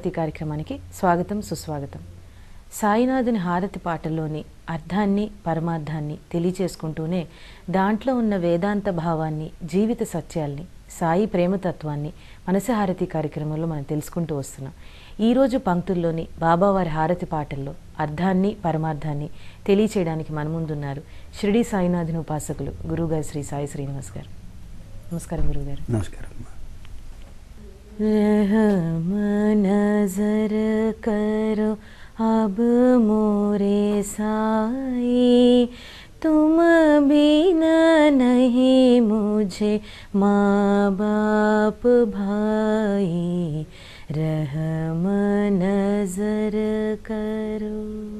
హారతి కార్యక్రమానికి స్వాగతం సుస్వాగతం సాయినాథుని హారతి పాటల్లోని అర్థాన్ని పరమార్థాన్ని తెలియచేసుకుంటూనే దాంట్లో ఉన్న వేదాంత భావాన్ని జీవిత సత్యాల్ని సాయి ప్రేమతత్వాన్ని మనస హారతి కార్యక్రమంలో మనం తెలుసుకుంటూ వస్తున్నాం ఈరోజు పంక్తుల్లోని బాబావారి హారతి పాటల్లో అర్థాన్ని పరమార్థాన్ని తెలియచేయడానికి మన ముందున్నారు షిరిడి సాయినాథుని ఉపాసకులు గురువుగారు శ్రీ సాయి శ్రీనివాస్ గారు నమస్కారం గురువుగారు నమస్కారం అమ్మా रहम नजर करो अब मोरे साई तुम बिना नहीं मुझे माँ बाप भाई रहम नजर करो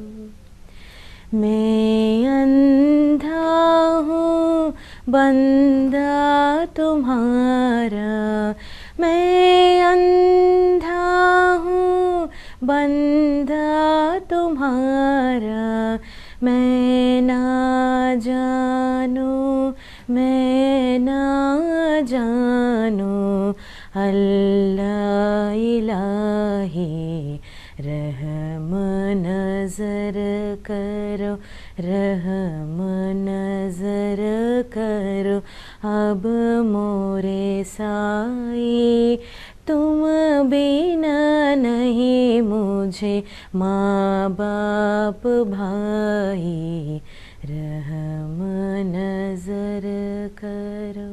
मैं अंधा हूँ बंदा तुम्हारा मैं अंधा हूँ बंदा तुम्हारा मैं ना जानू मैं ना जानू अल्लाह इलाही रहम नजर करो रहम नजर करो अब मोरे साई तुम बिना नहीं मुझे माँ बाप भाई रहम नजर करो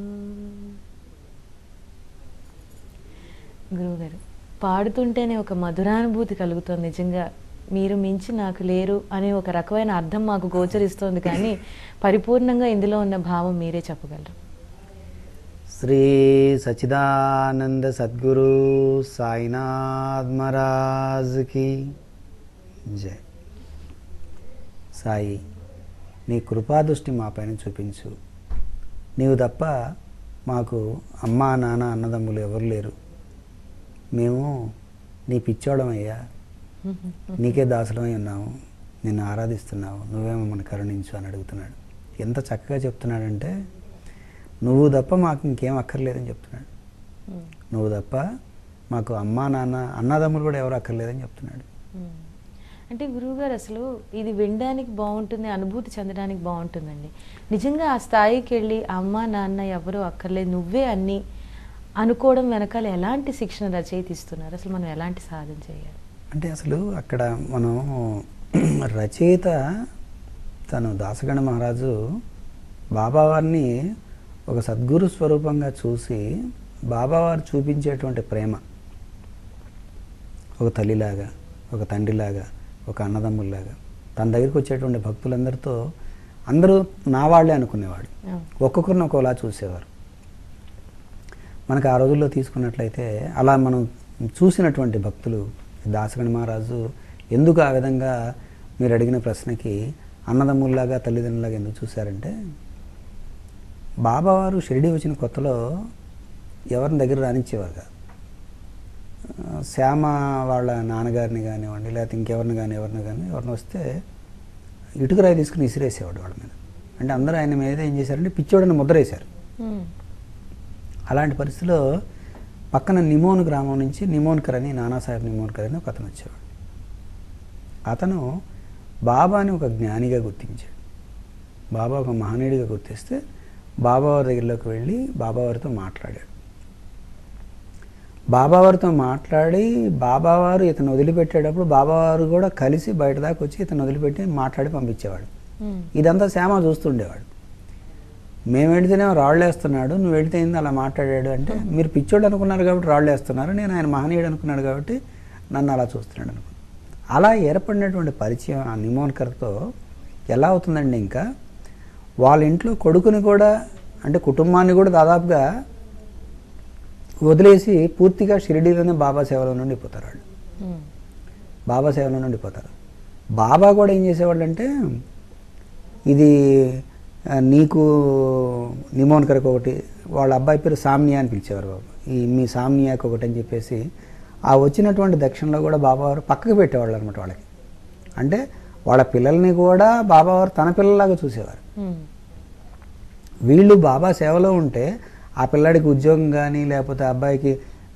గురువుగారు పాడుతుంటేనే ఒక మధురానుభూతి కలుగుతుంది నిజంగా మీరు మించి నాకు లేరు అనే ఒక రకమైన అర్థం మాకు గోచరిస్తోంది కానీ పరిపూర్ణంగా ఇందులో ఉన్న భావం మీరే చెప్పగలరు శ్రీ సచిదానంద సద్గురు సాయినాథ్ మహారాజ్కి జై సాయి నీ కృపాదృష్టి మా పైన చూపించు నీవు తప్ప మాకు అమ్మా నాన్న అన్నదమ్ములు ఎవరు లేరు మేము నీ పిచ్చోడమయ్యా నీకే దాసులమై ఉన్నాము నిన్ను ఆరాధిస్తున్నావు నువ్వే మమ్మల్ని కరుణించు అని అడుగుతున్నాడు ఎంత చక్కగా చెప్తున్నాడంటే నువ్వు తప్ప మాకు ఇంకేం అక్కర్లేదని చెప్తున్నాడు నువ్వు తప్ప మాకు అమ్మా నాన్న అన్నదమ్ములు కూడా ఎవరు అక్కర్లేదని చెప్తున్నాడు మ్మ్. అంటే గురువుగారు అసలు ఇది వినడానికి బాగుంటుంది అనుభూతి చెందడానికి బాగుంటుందండి నిజంగా ఆ స్థాయికి వెళ్ళి అమ్మ నాన్న ఎవరు అక్కర్లేదు నువ్వే అన్ని అనుకోవడం వెనకాల ఎలాంటి శిక్షణ రచయిత ఇస్తున్నారు అసలు మనం ఎలాంటి సాధన చేయాలి అంటే అసలు అక్కడ మనం రచయిత తను దాసగణ మహారాజు బాబావారిని ఒక సద్గురు స్వరూపంగా చూసి బాబావారు చూపించేటువంటి ప్రేమ ఒక తల్లిలాగా ఒక తండ్రిలాగా ఒక అన్నదమ్ముల్లాగా తన దగ్గరికి వచ్చేటువంటి భక్తులందరితో అందరూ నా వాళ్ళే అనుకునేవాడు అవును. ఒక్కొక్కరిని ఒకలా చూసేవారు మనకు ఆ రోజుల్లో తీసుకున్నట్లయితే అలా మనం చూసినటువంటి భక్తులు దాసగణ మహారాజు ఎందుకు ఆ విధంగా మీరు అడిగిన ప్రశ్నకి అన్నదమ్ముల్లాగా తల్లిదండ్రులాగా ఎందుకు చూశారంటే బాబావారు షిరిడి వచ్చిన కొత్తలో ఎవరిని దగ్గర రానిచ్చేవారు కాదు ఆ, శ్యామ వాళ్ళ నాన్నగారిని కానివ్వండి లేకపోతే ఇంకెవరిని కానీ ఎవరిని కానీ ఎవరిని వస్తే ఇటుకరాయి తీసుకుని ఇసిరేసేవాడు వాళ్ళ మీద అంటే అందరూ ఆయన మీద ఏం చేశారంటే పిచ్చోడని ముద్రేశారు మ్మ్. అలాంటి పరిస్థితిలో పక్కన నిమోన్ గ్రామం నుంచి నిమోన్కర్ అని నానాసాహెబ్ నిమోన్కర్ అని ఒక అతను వచ్చేవాడు అతను బాబాని ఒక జ్ఞానిగా గుర్తించాడు బాబా ఒక మహనీయుడిగా గుర్తిస్తే బాబావారి దగ్గరలోకి వెళ్ళి బాబావారితో మాట్లాడాడు బాబావారితో మాట్లాడి బాబావారు ఇతను వదిలిపెట్టేటప్పుడు బాబావారు కూడా కలిసి బయట దాకా వచ్చి ఇతను వదిలిపెట్టి మాట్లాడి పంపించేవాడు మ్మ్. ఇదంతా శ్యామ చూస్తుండేవాడు మేము వెళితేనేమో రాళ్ళు వేస్తున్నాడు నువ్వు వెళితే ఏంది అలా మాట్లాడాడు అంటే మీరు పిచ్చోడు అనుకున్నారు కాబట్టి రాళ్ళు వేస్తున్నారు నేను ఆయన మహనీయుడు అనుకున్నాడు కాబట్టి నన్ను అలా చూస్తున్నాడు అనుకున్నాను అలా ఏర్పడినటువంటి పరిచయం ఆ నిమోన్కర్తో ఎలా అవుతుందండి ఇంకా వాళ్ళ ఇంట్లో కొడుకుని కూడా అంటే కుటుంబాన్ని కూడా దాదాపుగా వదిలేసి పూర్తిగా షిరిడీలోనే బాబా సేవలో నుండి పోతారు వాళ్ళు మ్మ్. బాబా సేవలో నుండి పోతారు బాబా కూడా ఏం చేసేవాళ్ళు అంటే ఇది ఆ, నీకు నిమోన్కర్కి ఒకటి వాళ్ళ అబ్బాయి పేరు సామ్నియా అని పిలిచేవారు బాబు ఈ మీ సామ్నియాకి ఒకటి అని చెప్పేసి ఆ వచ్చినటువంటి దక్షిణలో కూడా బాబావారు పక్కకు పెట్టేవాళ్ళు అనమాట వాళ్ళకి అంటే వాళ్ళ పిల్లల్ని కూడా బాబావారు తన పిల్లలాగా చూసేవారు మ్మ్. వీళ్ళు బాబా సేవలో ఉంటే ఆ పిల్లాడికి ఉద్యోగం కానీ లేకపోతే ఆ అబ్బాయికి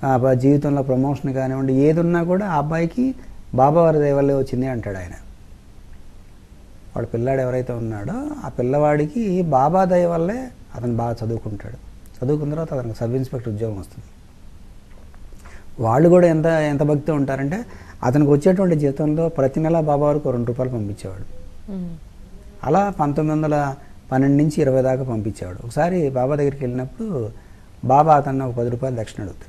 ఆ అబ్బాయి జీవితంలో ప్రమోషన్ కానివ్వండి ఏది ఉన్నా కూడా ఆ అబ్బాయికి బాబావారి దయ వల్లే వచ్చింది అంటాడు ఆయన వాడు పిల్లాడు ఎవరైతే ఉన్నాడో ఆ పిల్లవాడికి బాబా దయ వల్లే అతను బాగా చదువుకుంటాడు చదువుకున్న తర్వాత అతనికి సబ్ ఇన్స్పెక్టర్ ఉద్యోగం వస్తుంది వాళ్ళు కూడా ఎంత ఎంత భక్తి ఉంటారంటే అతనికి వచ్చేటువంటి జీతంలో ప్రతి నెల బాబా వరకు రెండు రూపాయలు పంపించేవాడు ఉమ్. అలా పంతొమ్మిది వందల పన్నెండు నుంచి ఇరవై దాకా పంపించేవాడు ఒకసారి బాబా దగ్గరికి వెళ్ళినప్పుడు బాబా అతన్ని ఒక పది రూపాయలు దక్షిణ అడుగుతాడు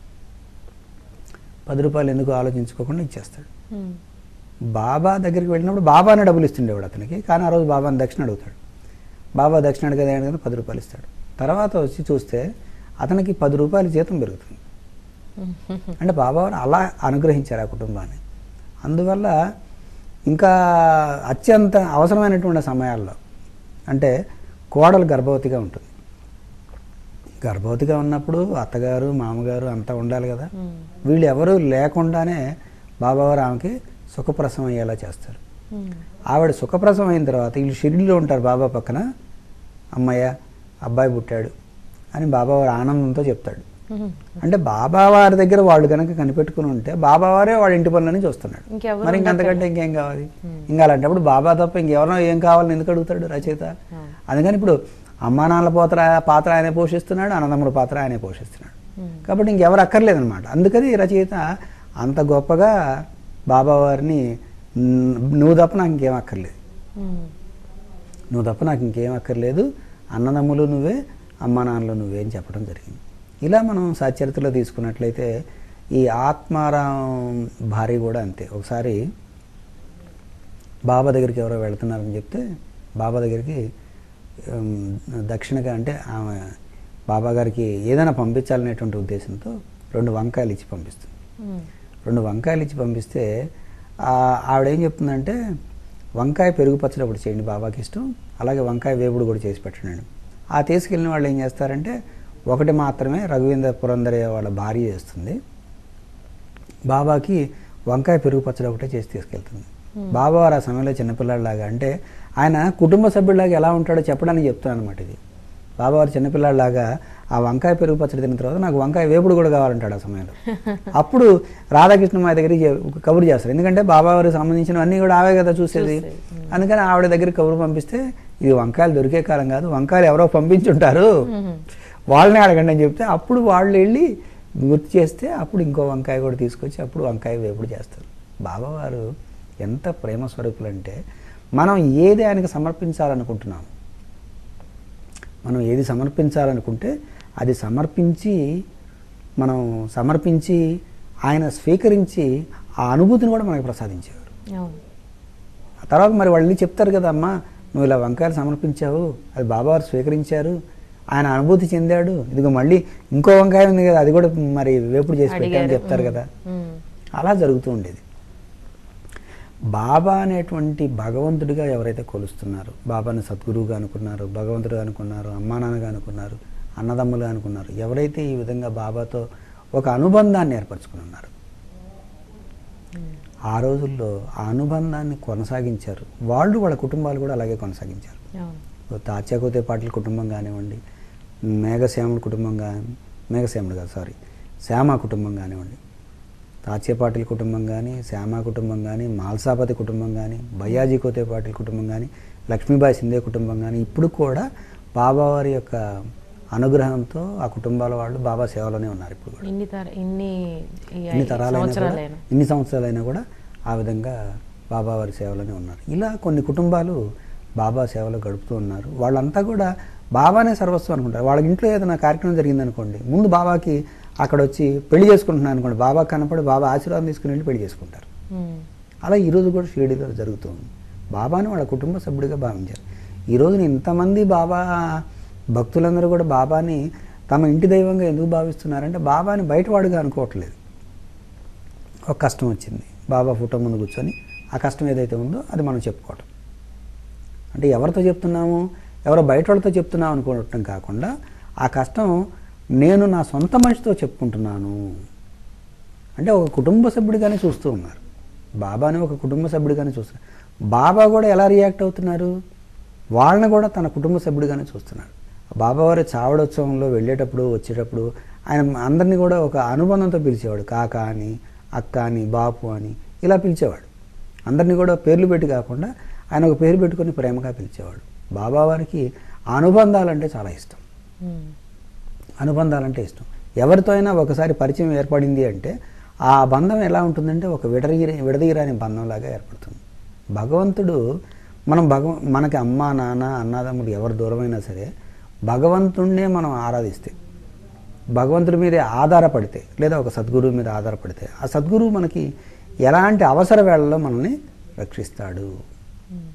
పది రూపాయలు ఎందుకు ఆలోచించుకోకుండా ఇచ్చేస్తాడు ఉమ్. బాబా దగ్గరికి వెళ్ళినప్పుడు బాబానే డబ్బులు ఇస్తుండేవాడు అతనికి కానీ ఆ రోజు బాబాని దక్షిణ అడుగుతాడు బాబా దక్షిణ అడిగేది అడిగేది పది రూపాయలు ఇస్తాడు తర్వాత వచ్చి చూస్తే అతనికి పది రూపాయల జీతం పెరుగుతుంది అంటే బాబావారు అలా అనుగ్రహించారు ఆ కుటుంబాన్ని అందువల్ల ఇంకా అత్యంత అవసరమైనటువంటి సమయాల్లో అంటే కోడలు గర్భవతిగా ఉంటుంది గర్భవతిగా ఉన్నప్పుడు అత్తగారు మామగారు అంతా ఉండాలి కదా ఉమ్. వీళ్ళు ఎవరు లేకుండానే బాబావారు ఆమెకి సుఖప్రసవం అయ్యేలా చేస్తారు ఉమ్. ఆవిడ ఆవిడ సుఖప్రసవం అయిన తర్వాత వీళ్ళు షిరిడిలో ఉంటారు బాబా పక్కన అమ్మయ్య అబ్బాయి పుట్టాడు అని బాబావారు ఆనందంతో చెప్తాడు ఉమ్. అంటే బాబావారి దగ్గర వాళ్ళు కనుక కనిపెట్టుకుని ఉంటే బాబావారే వాళ్ళ ఇంటి పనులని చూస్తున్నాడు ఇంకెవరు మరి ఇంకంతకంటే ఇంకేం కావాలి ఇంకా అలాంటప్పుడు బాబా తప్ప ఇంకెవరో ఏం కావాలని ఎందుకు అడుగుతాడు రచయిత అవును. అందుకని ఇప్పుడు అమ్మా నాన్నల పాత్ర పాత్ర ఆయనే పోషిస్తున్నాడు అన్నదమ్ముల పాత్ర ఆయనే పోషిస్తున్నాడు ఉమ్. కాబట్టి ఇంకెవరు అక్కర్లేదనమాట అందుకని ఈ రచయిత అంత గొప్పగా బాబావారిని "న్- నువ్వు తప్ప నాకు ఇంకేం అక్కర్లేదు ఉమ్. నువ్వు తప్ప నాకు ఇంకేం అక్కర్లేదు అన్నదమ్ములు నువ్వే అమ్మా నాన్నలు నువ్వే అని చెప్పడం జరిగింది ఇలా మనం సచరిత్రలో తీసుకున్నట్లయితే ఈ ఆత్మారాం భార్య కూడా అంతే ఒకసారి బాబా దగ్గరికి ఎవరో వెళ్తున్నారని చెప్తే బాబా దగ్గరికి ఉమ్, దక్షిణగా అంటే ఆమె బాబా గారికి ఏదైనా పంపించాలనేటువంటి ఉద్దేశంతో రెండు వంకాయలు ఇచ్చి పంపిస్తుంది ఉమ్. రెండు వంకాయలు ఇచ్చి పంపిస్తే ఆ, ఆవిడ ఏం చెప్తుందంటే వంకాయ పెరుగు పచ్చడి ఒకటి చేయండి బాబాకి ఇష్టం అలాగే వంకాయ వేపుడు కూడా చేసి పెట్టండి ఆ తీసుకెళ్ళిన వాళ్ళు ఏం చేస్తారంటే ఒకటి మాత్రమే రఘువీంద్ర పురందరయ్య వాళ్ళ భార్య చేస్తుంది బాబాకి వంకాయ పెరుగు పచ్చడి ఒకటే చేసి తీసుకెళ్తుంది బాబా వారు ఆ సమయంలో చిన్నపిల్లాడిలాగా అంటే ఆయన కుటుంబ సభ్యుడిలాగా ఎలా ఉంటాడో చెప్పడానికి చెప్తాను అనమాట ఇది బాబావారు చిన్నపిల్లాడిలాగా ఆ వంకాయ పెరుగు పచ్చడి తిన్న తర్వాత నాకు వంకాయ వేపుడు కూడా కావాలంటాడు ఆ సమయంలో అప్పుడు రాధాకృష్ణ మా దగ్గరికి చె- కబురు చేస్తారు ఎందుకంటే బాబావారికి సంబంధించినవన్నీ కూడా ఆవే కదా చూసేది చూసేది. అందుకని ఆవిడ దగ్గరికి కబురు పంపిస్తే ఇది వంకాయలు దొరికే కాలం కాదు వంకాయలు ఎవరో పంపించుంటారు ఉమ్. వాళ్ళని అడగండి అని చెప్తే అప్పుడు వాళ్ళు వెళ్ళి గుర్తు చేస్తే అప్పుడు ఇంకో వంకాయ కూడా తీసుకొచ్చి అప్పుడు వంకాయ వేపుడు చేస్తారు బాబావారు ఎంత ప్రేమ స్వరూపులు అంటే మనం ఏది ఆయనకి సమర్పించాలనుకుంటున్నాం మనం ఏది సమర్పించాలనుకుంటే అది సమర్పించి మనం సమర్పించి ఆయన స్వీకరించి ఆ అనుభూతిని కూడా మనకి ప్రసాదించేవారు అవును ఆ తర్వాత మరి వాళ్ళు చెప్తారు కదా అమ్మా నువ్వు ఇలా వంకాయలు సమర్పించావు అది బాబావారు స్వీకరించారు ఆయన అనుభూతి చెందాడు ఇదిగో మళ్ళీ ఇంకో వంకాయ ఉంది కదా అది కూడా మరి వేపుడు చేసి పెట్టామని అడిగారు. చెప్తారు కదా ఉమ్. అలా జరుగుతూ ఉండేది బాబా అనేటువంటి భగవంతుడిగా ఎవరైతే కొలుస్తున్నారో బాబాని సద్గురువుగా అనుకున్నారు భగవంతుడుగా అనుకున్నారు అమ్మా నాన్నగా అనుకున్నారు అన్నదమ్ములుగా అనుకున్నారు ఎవరైతే ఈ విధంగా బాబాతో ఒక అనుబంధాన్ని ఏర్పరచుకుని ఉన్నారు ఆ రోజుల్లో ఆ అనుబంధాన్ని కొనసాగించారు వాళ్ళు వాళ్ళ కుటుంబాలు కూడా అలాగే కొనసాగించారు అవును తాచాకోతే పాటల కుటుంబం కానివ్వండి మేఘశ్యాముడి కుటుంబం కానీ మేఘశ్యాముడు కాదు సారీ శ్యామ కుటుంబం కానివ్వండి తాచేపాటిల కుటుంబం కానీ శ్యామ కుటుంబం కానీ మాల్సాపతి కుటుంబం కానీ బయ్యాజీ కోతే పాటిల్ కుటుంబం కానీ లక్ష్మీబాయి సింధే కుటుంబం కానీ ఇప్పుడు కూడా బాబావారి యొక్క అనుగ్రహంతో ఆ కుటుంబాల వాళ్ళు బాబా సేవలోనే ఉన్నారు ఇప్పుడు కూడా ఇన్ని తర ఇన్ని ఈ ఇన్ని తరాలైనా కూడా సంవత్సరాలైనా ఇన్ని సంవత్సరాలైనా కూడా ఆ విధంగా బాబా వారి సేవలోనే ఉన్నారు ఇలా కొన్ని కుటుంబాలు బాబా సేవలో గడుపుతూ ఉన్నారు వాళ్ళంతా కూడా బాబానే సర్వస్వం అనుకుంటారు వాళ్ళ ఇంట్లో ఏదైనా కార్యక్రమం జరిగిందనుకోండి ముందు బాబాకి అక్కడ వచ్చి పెళ్లి చేసుకుంటున్నాను అనుకోండి బాబా కనపడి బాబా ఆశీర్వాదం తీసుకుని వెళ్ళి పెళ్లి చేసుకుంటారు ఉమ్. అలా ఈరోజు కూడా షిరిడీలో జరుగుతుంది బాబాని వాళ్ళ కుటుంబ సభ్యుడిగా భావించారు ఈ రోజున ఇంతమంది బాబా భక్తులందరూ కూడా బాబాని తమ ఇంటి దైవంగా ఎందుకు భావిస్తున్నారంటే బాబాని బయటవాడుగా అనుకోవట్లేదు ఒక కష్టం వచ్చింది బాబా ఫోటో ముందు కూర్చొని ఆ కష్టం ఏదైతే ఉందో అది మనం చెప్పుకోవటం అంటే ఎవరితో చెప్తున్నాము ఎవరో బయట వాళ్ళతో చెప్తున్నాం అనుకోవటం కాకుండా ఆ కష్టం నేను నా సొంత మనిషితో చెప్పుకుంటున్నాను అంటే ఒక కుటుంబ సభ్యుడిగానే చూస్తూ ఉన్నారు బాబాని ఒక కుటుంబ సభ్యుడిగానే చూస్తున్నారు బాబా కూడా ఎలా రియాక్ట్ అవుతున్నారు వాళ్ళని కూడా తన కుటుంబ సభ్యుడిగానే చూస్తున్నారు బాబావారి చావడోత్సవంలో వెళ్ళేటప్పుడు వచ్చేటప్పుడు ఆయన అందరినీ కూడా ఒక అనుబంధంతో పిలిచేవాడు కాక అని అక్క అని బాపు అని ఇలా పిలిచేవాడు అందరినీ కూడా పేర్లు పెట్టి కాకుండా ఆయన ఒక పేరు పెట్టుకొని ప్రేమగా పిలిచేవాడు బాబావారికి అనుబంధాలంటే చాలా ఇష్టం ఉమ్. అనుబంధాలంటే ఇష్టం ఎవరితో అయినా ఒకసారి పరిచయం ఏర్పడింది అంటే ఆ బంధం ఎలా ఉంటుందంటే ఒక విడదీర విడదీరాని బంధంలాగా ఏర్పడుతుంది భగవంతుడు మనం భగవ మనకి అమ్మ నాన్న అన్నదమ్ములు ఎవరు దూరమైనా సరే భగవంతుణ్ణే మనం ఆరాధిస్తే భగవంతుడి మీదే ఆధారపడితే లేదా ఒక సద్గురువు మీద ఆధారపడితే ఆ సద్గురువు మనకి ఎలాంటి అవసర వేళల్లో మనల్ని రక్షిస్తాడు ఉమ్.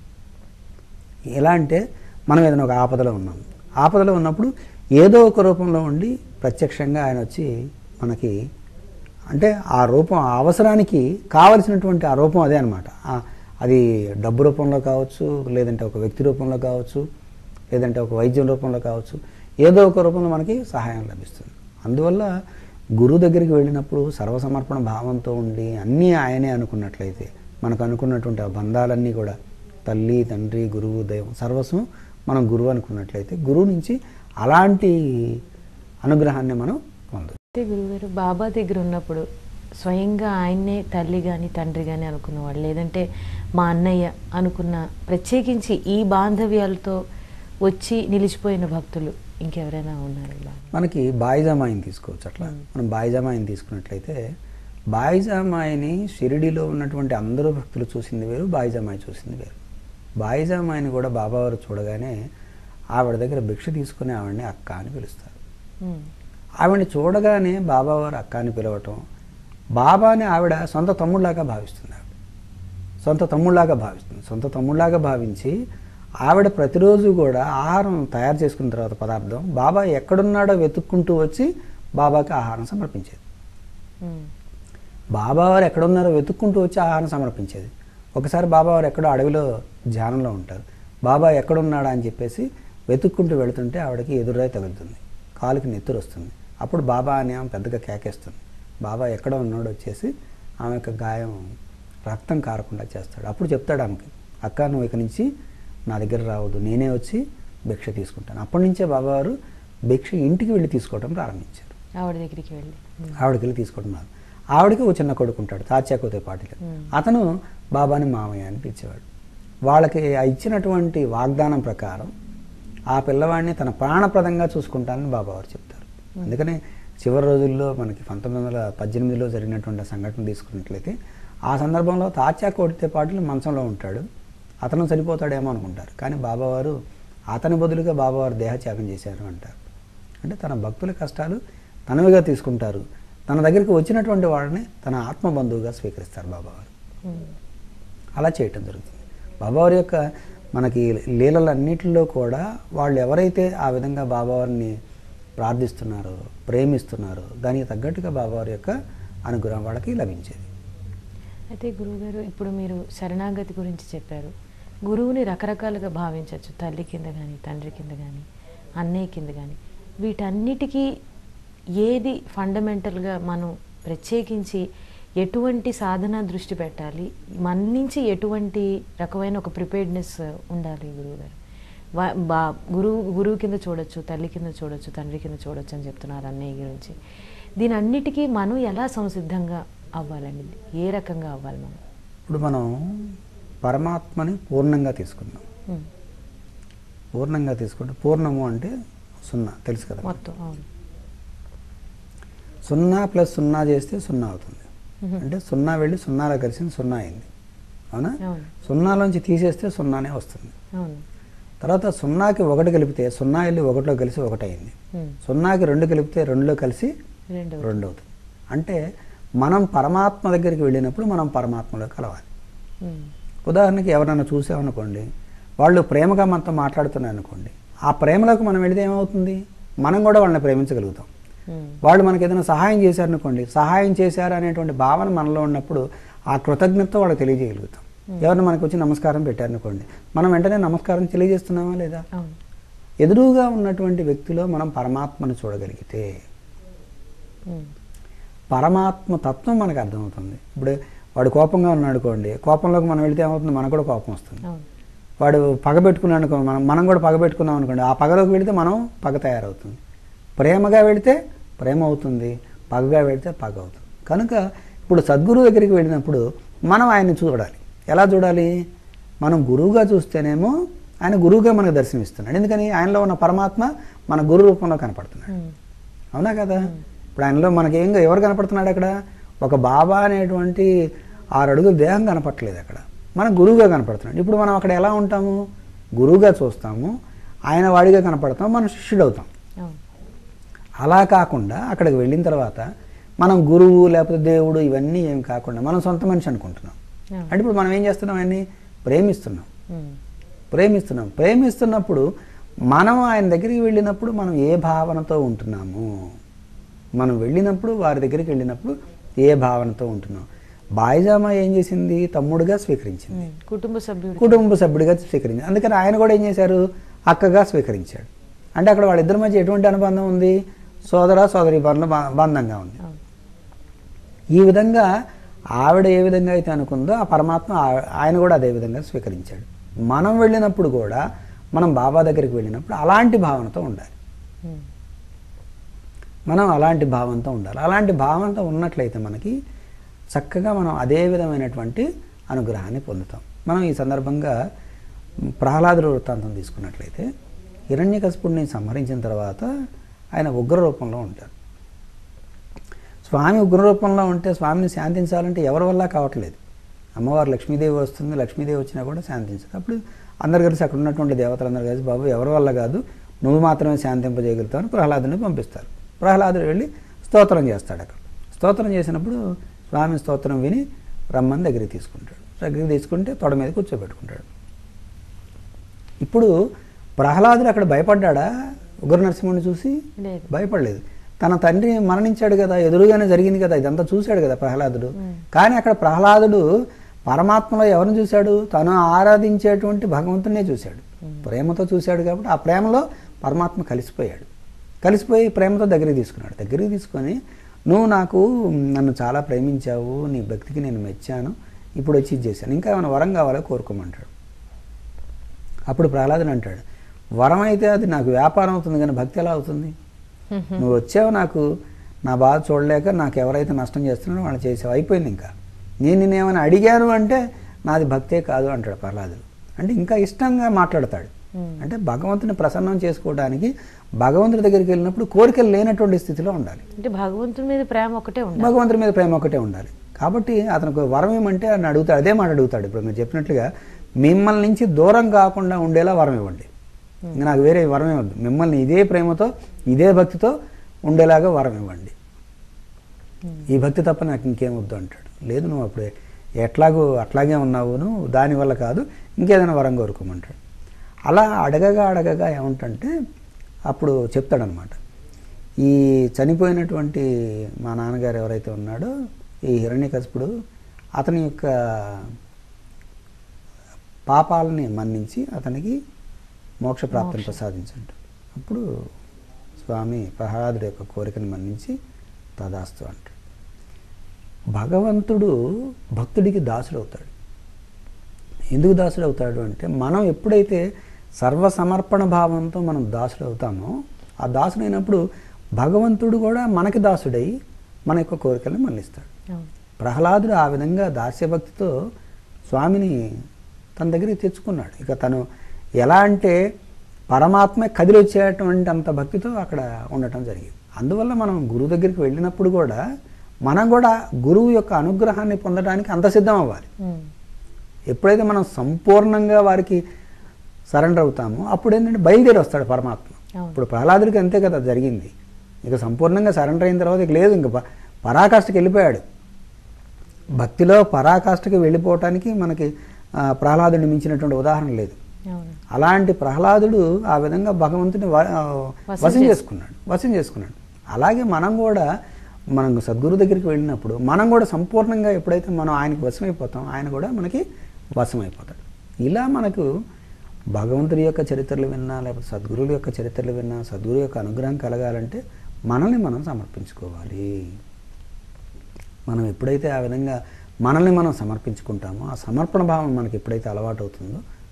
ఎలా అంటే మనం ఏదైనా ఒక ఆపదలో ఉన్నాం ఆపదలో ఉన్నప్పుడు ఏదో ఒక రూపంలో ఉండి ప్రత్యక్షంగా ఆయన వచ్చి మనకి అంటే ఆ రూపం ఆ అవసరానికి కావలసినటువంటి ఆ రూపం అదే అనమాట అది డబ్బు రూపంలో కావచ్చు లేదంటే ఒక వ్యక్తి రూపంలో కావచ్చు లేదంటే ఒక వైద్యం రూపంలో కావచ్చు ఏదో ఒక రూపంలో మనకి సహాయం లభిస్తుంది అందువల్ల గురువు దగ్గరికి వెళ్ళినప్పుడు సర్వసమర్పణ భావంతో ఉండి అన్నీ ఆయనే అనుకున్నట్లయితే మనకు అనుకున్నటువంటి ఆ బంధాలన్నీ కూడా తల్లి తండ్రి గురువు దైవం సర్వస్వం మనం గురువు అనుకున్నట్లయితే గురువు నుంచి అలాంటి అనుగ్రహాన్ని మనం పొందొచ్చు అయితే గురుగారు బాబా దగ్గర ఉన్నప్పుడు స్వయంగా ఆయన్నే తల్లి కానీ తండ్రి కానీ అనుకున్నవాడు లేదంటే మా అన్నయ్య అనుకున్న ప్రత్యేకించి ఈ బాంధవ్యాలతో వచ్చి నిలిచిపోయిన భక్తులు ఇంకెవరైనా ఉన్నారు ఇలా మనకి బాయిజామాయిని తీసుకోవచ్చు అట్లా మనం బాయిజామాయిని తీసుకున్నట్లయితే బాయిజామాయిని షిరిడిలో ఉన్నటువంటి అందరూ భక్తులు చూసింది వేరు బాయిజామాయి చూసింది వేరు బాయిజామాయిని కూడా బాబావారు చూడగానే ఆవిడ దగ్గర భిక్ష తీసుకుని ఆవిడని అక్క అని పిలుస్తారు ఉమ్. ఆవిడని చూడగానే బాబావారు అక్క అని పిలవటం బాబాని ఆవిడ సొంత తమ్ముళ్ళలాగా భావిస్తుంది ఆవిడ సొంత తమ్ముళ్ళలాగా భావిస్తుంది సొంత తమ్ముళ్ళలాగా భావించి ఆవిడ ప్రతిరోజు కూడా ఆహారం తయారు చేసుకున్న తర్వాత పదార్థం బాబా ఎక్కడున్నాడో వెతుక్కుంటూ వచ్చి బాబాకి ఆహారం సమర్పించేది ఉమ్. బాబావారు ఎక్కడున్నారో వెతుక్కుంటూ వచ్చి ఆహారం సమర్పించేది ఒకసారి బాబావారు ఎక్కడో అడవిలో ధ్యానంలో ఉంటారు బాబా ఎక్కడున్నాడా అని చెప్పేసి వెతుక్కుంటూ వెళుతుంటే ఆవిడకి ఎదురై తగులుతుంది కాలుకి నెత్తురు వస్తుంది అప్పుడు బాబా అని ఆమె పెద్దగా కేకేస్తుంది బాబా ఎక్కడ ఉన్నాడో వచ్చేసి ఆమె యొక్క గాయం రక్తం కారకుండా చేస్తాడు అప్పుడు చెప్తాడు ఆమెకి అక్క నువ్వు ఇక నుంచి నా దగ్గర రావద్దు నేనే వచ్చి భిక్ష తీసుకుంటాను అప్పటి నుంచే బాబావారు భిక్ష ఇంటికి వెళ్ళి తీసుకోవడం ప్రారంభించారు ఆవిడ దగ్గరికి వెళ్ళి ఉమ్. ఆవిడకి వెళ్ళి తీసుకోవడం రాదు ఆవిడకి ఒక చిన్న కొడుకు ఉంటాడు తాచాకోతే పాటిల్ మ్మ్. అతను బాబాని మామయ్య అని పిలిచేవాడు వాళ్ళకి ఆ ఇచ్చినటువంటి వాగ్దానం ప్రకారం ఆ పిల్లవాడిని తన ప్రాణప్రదంగా చూసుకుంటానని బాబావారు చెప్తారు అందుకనే చివరి రోజుల్లో మనకి పంతొమ్మిది వందల పద్దెనిమిదిలో జరిగినటువంటి ఆ సంఘటన తీసుకున్నట్లయితే ఆ సందర్భంలో తాచా కొడితే పాటిల్ మంచంలో ఉంటాడు అతను చనిపోతాడేమో అనుకుంటారు కానీ బాబావారు అతని బదులుగా బాబావారు దేహత్యాగం చేశారు అంటారు అంటే తన భక్తుల కష్టాలు తనవిగా తీసుకుంటారు తన దగ్గరికి వచ్చినటువంటి వాళ్ళని తన ఆత్మ బంధువుగా స్వీకరిస్తారు బాబావారు ఉమ్. అలా చేయటం జరుగుతుంది బాబావారి యొక్క మనకి లీలలన్నిటిలో కూడా వాళ్ళు ఎవరైతే ఆ విధంగా బాబావారిని ప్రార్థిస్తున్నారో ప్రేమిస్తున్నారో దానికి తగ్గట్టుగా బాబావారి యొక్క అనుగ్రహం వాళ్ళకి లభించేది అయితే గురువుగారు ఇప్పుడు మీరు శరణాగతి గురించి చెప్పారు గురువుని రకరకాలుగా భావించవచ్చు తల్లి కింద కానీ తండ్రి కింద కానీ అన్నయ్య కింద కానీ వీటన్నిటికీ ఏది ఫండమెంటల్గా మనం ప్రత్యేకించి ఎటువంటి సాధన దృష్టి పెట్టాలి మన నుంచి ఎటువంటి రకమైన ఒక ప్రిపేర్డ్నెస్ ఉండాలి గురువుగారు వా- బా గురువు గురువు కింద చూడొచ్చు తల్లి కింద చూడొచ్చు తండ్రి కింద చూడొచ్చు అని చెప్తున్నారు అన్నయ్య గురించి దీని అన్నిటికీ మనం ఎలా సంసిద్ధంగా అవ్వాలండి ఏ రకంగా అవ్వాలి మనం ఇప్పుడు మనం పరమాత్మని పూర్ణంగా తీసుకుందాం ఉమ్. పూర్ణంగా తీసుకుంటే పూర్ణము అంటే సున్నా తెలుసు కదా మొత్తం అవును సున్నా ప్లస్ సున్నా చేస్తే సున్నా అవుతుంది మ్మ్. అంటే సున్నా వెళ్ళి సున్నాలో కలిసింది సున్నా అయింది అవునా అవును సున్నాలోంచి తీసేస్తే సున్నానే వస్తుంది అవును తర్వాత సున్నాకి ఒకటి కలిపితే సున్నా వెళ్ళి ఒకటిలో కలిసి ఒకటి అయింది ఉమ్. సున్నాకి రెండు కలిపితే రెండులో కలిసి రెండో రెండు అవుతుంది అంటే మనం పరమాత్మ దగ్గరికి వెళ్ళినప్పుడు మనం పరమాత్మలో కలవాలి ఉమ్. ఉదాహరణకి ఎవరైనా చూసామనుకోండి వాళ్ళు ప్రేమగా మనతో మాట్లాడుతున్నారు అనుకోండి ఆ ప్రేమలోకి మనం వెళితే ఏమవుతుంది మనం కూడా వాళ్ళని ప్రేమించగలుగుతాం ఉమ్. వాళ్ళు మనకి ఏదైనా సహాయం చేశారనుకోండి సహాయం చేశారు అనేటువంటి భావన మనలో ఉన్నప్పుడు ఆ కృతజ్ఞత వాళ్ళకి తెలియజేయగలుగుతాం ఎవరైనా మనకు వచ్చి నమస్కారం పెట్టారనుకోండి మనం వెంటనే నమస్కారం తెలియజేస్తున్నామా లేదా అవును ఎదురుగా ఉన్నటువంటి వ్యక్తిలో మనం పరమాత్మను చూడగలిగితే ఉమ్. పరమాత్మ తత్వం మనకు అర్థమవుతుంది ఇప్పుడు వాడు కోపంగా ఉన్నాడు అనుకోండి కోపంలోకి మనం వెళితే ఏమవుతుంది మనకు కూడా కోపం వస్తుంది అవును వాడు పగ పెట్టుకున్నాడు అనుకో మనం మనం కూడా పగ పెట్టుకున్నాం అనుకోండి ఆ పగలోకి వెళితే మనం పగ తయారవుతుంది ప్రేమగా వెళితే ప్రేమ అవుతుంది పగగా వెళితే పగ అవుతుంది కనుక ఇప్పుడు సద్గురువు దగ్గరికి వెళ్ళినప్పుడు మనం ఆయన్ని చూడాలి ఎలా చూడాలి మనం గురువుగా చూస్తేనేమో ఆయన గురువుగా మనకు దర్శనమిస్తున్నాడు ఎందుకని ఆయనలో ఉన్న పరమాత్మ మన గురు రూపంలో కనపడుతున్నాడు ఉమ్, అవునా కదా ఇప్పుడు ఆయనలో మనకి ఏం ఎవరు కనపడుతున్నాడు అక్కడ ఒక బాబా అనేటువంటి ఆరు అడుగుల దేహం కనపట్లేదు అక్కడ మన గురువుగా కనపడుతున్నాడు ఇప్పుడు మనం అక్కడ ఎలా ఉంటాము గురువుగా చూస్తాము ఆయన వాడిగా కనపడతాం మనం శిష్యుడు అవుతాం అవును అలా కాకుండా అక్కడికి వెళ్ళిన తర్వాత మనం గురువు లేకపోతే దేవుడు ఇవన్నీ ఏం కాకుండా మనం సొంత మనిషి అనుకుంటున్నాం అవును. అంటే ఇప్పుడు మనం ఏం చేస్తున్నాం ఆయన్ని ప్రేమిస్తున్నాం ఉమ్, ప్రేమిస్తున్నాం ప్రేమిస్తున్నప్పుడు మనం ఆయన దగ్గరికి వెళ్ళినప్పుడు మనం ఏ భావనతో ఉంటున్నాము మనం వెళ్ళినప్పుడు వారి దగ్గరికి వెళ్ళినప్పుడు ఏ భావనతో ఉంటున్నాం బాయిజామా ఏం చేసింది తమ్ముడుగా స్వీకరించింది ఉమ్, కుటుంబ సభ్యుడు కుటుంబ సభ్యుడిగా స్వీకరించింది అందుకని ఆయన కూడా ఏం చేశారు అక్కగా స్వీకరించాడు అంటే అక్కడ వాళ్ళిద్దరి మధ్య ఎటువంటి అనుబంధం ఉంది సోదర సోదరి బంధ బంధంగా ఉంది అవును ఈ విధంగా ఆవిడ ఏ విధంగా అయితే అనుకుందో ఆ పరమాత్మ ఆ- ఆయన కూడా అదే విధంగా స్వీకరించాడు మనం వెళ్ళినప్పుడు కూడా మనం బాబా దగ్గరికి వెళ్ళినప్పుడు అలాంటి భావనతో ఉండాలి ఉమ్, మనం అలాంటి భావంతో ఉండాలి అలాంటి భావంతో ఉన్నట్లయితే మనకి చక్కగా మనం అదే విధమైనటువంటి అనుగ్రహాన్ని పొందుతాం మనం ఈ సందర్భంగా ప్రహ్లాదుడు వృత్తాంతం తీసుకున్నట్లయితే హిరణ్యకశిపుడిని సంహరించిన తర్వాత ఆయన ఉగ్ర రూపంలో ఉంటారు స్వామి ఉగ్ర రూపంలో ఉంటే స్వామిని శాంతించాలంటే ఎవరి వల్ల కావట్లేదు అమ్మవారు లక్ష్మీదేవి వస్తుంది లక్ష్మీదేవి వచ్చినా కూడా శాంతించదు అప్పుడు అందరు కలిసి అక్కడ ఉన్నటువంటి దేవతలందరూ కలిసి బాబు ఎవరి వల్ల కాదు నువ్వు మాత్రమే శాంతింపజేయగలుగుతావు అని ప్రహ్లాదుని పంపిస్తారు ప్రహ్లాదుడు వెళ్ళి స్తోత్రం చేస్తాడు అక్కడ స్తోత్రం చేసినప్పుడు స్వామి స్తోత్రం విని రమ్మని దగ్గరికి తీసుకుంటాడు దగ్గరికి తీసుకుంటే తొడ మీద కూర్చోబెట్టుకుంటాడు ఇప్పుడు ప్రహ్లాదుడు అక్కడ భయపడ్డా ఉగ్ర నరసింహుని చూసి లేదు భయపడలేదు తన తండ్రి మరణించాడు కదా ఎదురుగానే జరిగింది కదా ఇదంతా చూశాడు కదా ప్రహ్లాదుడు మ్మ్. కానీ అక్కడ ప్రహ్లాదుడు పరమాత్మలో ఎవరిని చూశాడు తను ఆరాధించేటువంటి భగవంతునే చూశాడు ప్రేమతో చూశాడు కాబట్టి ఆ ప్రేమలో పరమాత్మ కలిసిపోయాడు కలిసిపోయి ప్రేమతో దగ్గరికి తీసుకున్నాడు దగ్గరికి తీసుకొని నువ్వు నాకు నన్ను చాలా ప్రేమించావు నీ భక్తికి నేను మెచ్చాను ఇప్పుడు వచ్చి ఇది చేశాను ఇంకా ఏమైనా వరం కావాలో కోరుకోమంటాడు అప్పుడు ప్రహ్లాదుడు అంటాడు వరం అయితే అది నాకు వ్యాపారం అవుతుంది కానీ భక్తి ఎలా అవుతుంది నువ్వు వచ్చావు నాకు నా బాధ చూడలేక నాకు ఎవరైతే నష్టం చేస్తున్నారో వాళ్ళు చేసావు అయిపోయింది ఇంకా నేను నిన్ను ఏమైనా అడిగాను అంటే నాది భక్తే కాదు అంటాడు ప్రహ్లాదుడు అంటే ఇంకా ఇష్టంగా మాట్లాడతాడు Hmm. అంటే భగవంతుని ప్రసన్నం చేసుకోవడానికి భగవంతుడి దగ్గరికి వెళ్ళినప్పుడు కోరికలు లేనటువంటి స్థితిలో ఉండాలి అంటే భగవంతుని మీద ప్రేమ ఒకటే ఉండాలి భగవంతుడి మీద ప్రేమ ఒకటే ఉండాలి కాబట్టి అతనికి వరం ఏమంటే అని అడుగుతాడు అదే మాట అడుగుతాడు ఇప్పుడు మీరు చెప్పినట్లుగా మిమ్మల్ని నుంచి దూరం కాకుండా ఉండేలా వరం ఇవ్వండి ఇంకా నాకు వేరే వరం ఇవ్వద్దు మిమ్మల్ని ఇదే ప్రేమతో ఇదే భక్తితో ఉండేలాగా వరం ఇవ్వండి ఈ భక్తి తప్ప నాకు ఇంకేం వద్దు అంటాడు లేదు నువ్వు అప్పుడు ఎట్లాగో అట్లాగే ఉన్నావు నువ్వు దానివల్ల కాదు ఇంకేదైనా వరం కోరుకోమంటాడు అలా అడగగా అడగగా ఏమంటంటే అప్పుడు చెప్తాడనమాట ఈ చనిపోయినటువంటి మా నాన్నగారు ఎవరైతే ఉన్నాడో ఈ హిరణ్యకశిపుడు అతని యొక్క పాపాలని మన్నించి అతనికి మోక్ష ప్రాప్తిని ప్రసాదించండి అప్పుడు స్వామి ప్రహ్లాదుడి యొక్క కోరికను మన్నించి తదాస్తు అంటాడు భగవంతుడు భక్తుడికి దాసుడవుతాడు ఎందుకు దాసుడు అవుతాడు అంటే మనం ఎప్పుడైతే సర్వసమర్పణ భావంతో మనం దాసుడు అవుతామో ఆ దాసుడైనప్పుడు భగవంతుడు కూడా మనకి దాసుడై మన యొక్క కోరికలను మళ్ళిస్తాడు అవును ప్రహ్లాదుడు ఆ విధంగా దాస్యభక్తితో స్వామిని తన దగ్గరికి తెచ్చుకున్నాడు ఇక తను ఎలా అంటే పరమాత్మ కదిలి వచ్చేటువంటి అంత భక్తితో అక్కడ ఉండటం జరిగింది అందువల్ల మనం గురువు దగ్గరికి వెళ్ళినప్పుడు కూడా మనం కూడా గురువు యొక్క అనుగ్రహాన్ని పొందడానికి అంత సిద్ధం అవ్వాలి ఉమ్, ఎప్పుడైతే మనం సంపూర్ణంగా వారికి సరెండర్ అవుతామో అప్పుడు ఏంటంటే బయలుదేరి వస్తాడు పరమాత్మ అవును. ఇప్పుడు ప్రహ్లాదుడికి అంతే కదా జరిగింది ఇక సంపూర్ణంగా సరెండర్ అయిన తర్వాత ఇక లేదు ఇంక ప- పరాకాష్ఠకి వెళ్ళిపోయాడు భక్తిలో పరాకాష్ఠకి వెళ్ళిపోవటానికి మనకి ఆ, ప్రహ్లాదుడిని మించినటువంటి ఉదాహరణ లేదు అవును అలాంటి ప్రహ్లాదుడు ఆ విధంగా భగవంతుని వ- ఆ, వశం వశం చేసు- చేసుకున్నాడు వశం చేసుకున్నాడు అలాగే మనం కూడా మనం సద్గురు దగ్గరికి వెళ్ళినప్పుడు మనం కూడా సంపూర్ణంగా ఎప్పుడైతే మనం ఆయనకి వశమైపోతాం ఆయన కూడా మనకి వశమైపోతాడు ఇలా మనకు భగవంతుడి యొక్క చరిత్రలు విన్నా లేకపోతే సద్గురువుల యొక్క చరిత్రలు విన్నా సద్గురు యొక్క అనుగ్రహం కలగాలంటే మనల్ని మనం సమర్పించుకోవాలి మనం ఎప్పుడైతే ఆ విధంగా మనల్ని మనం సమర్పించుకుంటామో ఆ సమర్పణ భావం మనకి ఎప్పుడైతే అలవాటు అవుతుందో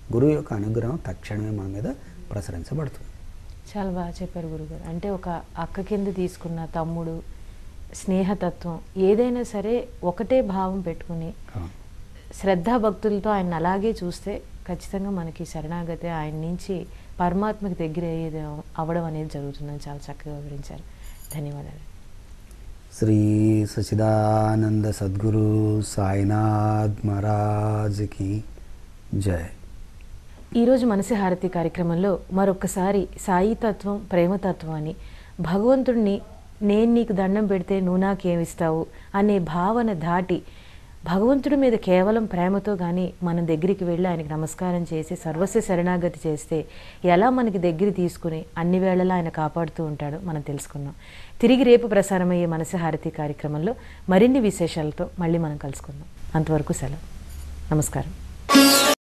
గురువు యొక్క అనుగ్రహం తక్షణమే మన మీద ప్రసరించబడుతుంది చాలా బాగా చెప్పారు గురుగారు అంటే ఒక అక్క కింద తీసుకున్న తమ్ముడు స్నేహతత్వం ఏదైనా సరే ఒకటే భావం పెట్టుకుని అవును. శ్రద్ధాభక్తులతో ఆయన అలాగే చూస్తే ఖచ్చితంగా మనకి శరణాగతి ఆయన నుంచి పరమాత్మకి దగ్గర అయ్యేది అవ్వడం అనేది జరుగుతుందని చాలా చక్కగా వివరించారు ధన్యవాదాలు శ్రీ సచిదానంద సద్గురు సాయినాథ్ మహారాజ్కి జై ఈరోజు మనసి హారతి కార్యక్రమంలో మరొకసారి సాయి తత్వం ప్రేమతత్వం అని భగవంతుడిని నేను నీకు దండం పెడితే నువ్వు నాకేమిస్తావు అనే భావన దాటి భగవంతుడి మీద కేవలం ప్రేమతో కానీ మన దగ్గరికి వెళ్ళి ఆయనకి నమస్కారం చేసి సర్వస్వ శరణాగతి చేస్తే ఎలా మనకి దగ్గర తీసుకుని అన్ని వేళలా ఆయన కాపాడుతూ ఉంటాడో మనం తెలుసుకుందాం తిరిగి రేపు ప్రసారమయ్యే మనసి హారతి కార్యక్రమంలో మరిన్ని విశేషాలతో మళ్ళీ మనం కలుసుకుందాం అంతవరకు సెలవు నమస్కారం